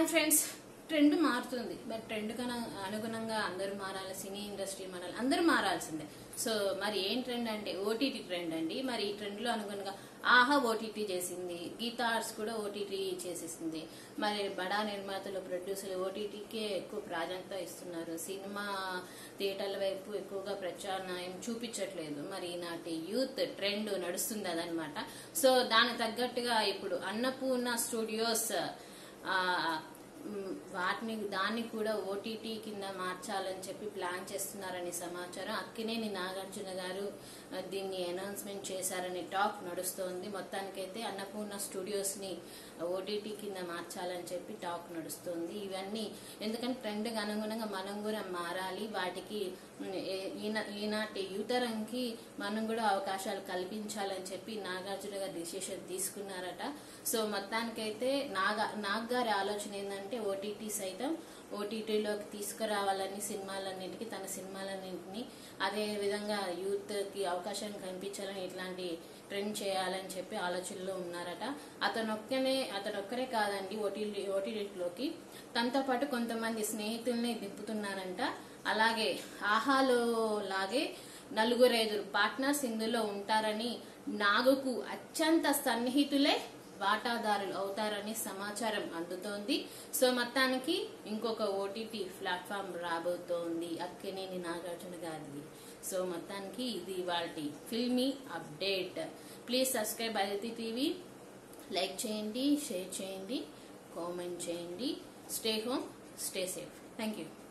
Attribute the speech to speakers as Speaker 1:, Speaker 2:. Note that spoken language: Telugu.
Speaker 1: హాయ్ ఫ్రెండ్స్ ట్రెండ్ మారుతుంది బట్ ట్రెండ్ కన్నా అనుగుణంగా అందరూ మారాలి సినీ ఇండస్ట్రీ మారాలి అందరూ మారాల్సిందే సో మరి ఏం ట్రెండ్ అంటే ఓటీటీ ట్రెండ్ అండి మరి ఈ ట్రెండ్ లో అనుగుణంగా ఆహా ఓటీటీ చేసింది గీతా ఆర్ట్స్ కూడా ఓటీటీ చేసేసింది మరి బడా నిర్మాతలు ప్రొడ్యూసర్లు ఓటీటీకే ఎక్కువ ప్రాధాన్యత ఇస్తున్నారు సినిమా థియేటర్ల వైపు ఎక్కువగా ప్రత్యామ్నాయం చూపించట్లేదు మరి ఈనాటి యూత్ ట్రెండ్ నడుస్తుంది అదనమాట సో దానికి తగ్గట్టుగా ఇప్పుడు అన్నపూర్ణ స్టూడియోస్ ఆ, మ్, వాటిని దాన్ని కూడా ఓటీటీ కింద మార్చాలని చెప్పి ప్లాన్ చేస్తున్నారని సమాచారం అక్కినేని నాగార్జున గారు ఆ, దీన్ని అనౌన్స్మెంట్ చేశారని టాక్ నడుస్తోంది మొత్తానికైతే అన్నపూర్ణ స్టూడియోస్ ని ఓటీటీ కింద మార్చాలని చెప్పి టాక్ నడుస్తోంది ఇవన్నీ ఎందుకంటే ట్రెండ్ అనుగుణంగా మనం కూడా మారాలి వాటికి మ్, ఏ- ఈన- ఈనాటి యువతరంకి మనం కూడా అవకాశాలు కల్పించాలని చెప్పి నాగార్జున గారు డిసిషన్ తీసుకున్నారట సో మొత్తానికైతే నాగా నాగ్ గారి ఆలోచన ఏంటంటే ఓటీటీ సైతం ఓటీటీలోకి తీసుకురావాలని సినిమాలన్నింటికి తన సినిమాలన్నింటినీ అదే విధంగా యూత్ కి అవకాశం కనిపించాలని ఇట్లాంటి ట్రెండ్ చేయాలని చెప్పి ఆలోచనలో ఉన్నారట అతను ఒక్కనే అతను ఒక్కరే కాదండి ఓటీటీ ఓటీటీలోకి తనతో పాటు కొంతమంది స్నేహితుల్ని దింపుతున్నారంట అలాగే ఆహాలో లాగే నలుగురైదుగురు పార్ట్నర్స్ ఇందులో ఉంటారని నాగుకు అత్యంత సన్నిహితులే వాటాదారులు అవుతారని సమాచారం అందుతోంది సో మొత్తానికి ఇంకొక ఓటీటీ ప్లాట్ఫామ్ రాబోతోంది అక్కినేని నాగార్జున గారిది సో మొత్తానికి ఇది వాటి filmy update please subscribe Aditi TV like చేయండి షేర్ చేయండి కామెంట్ చేయండి stay home stay safe thank you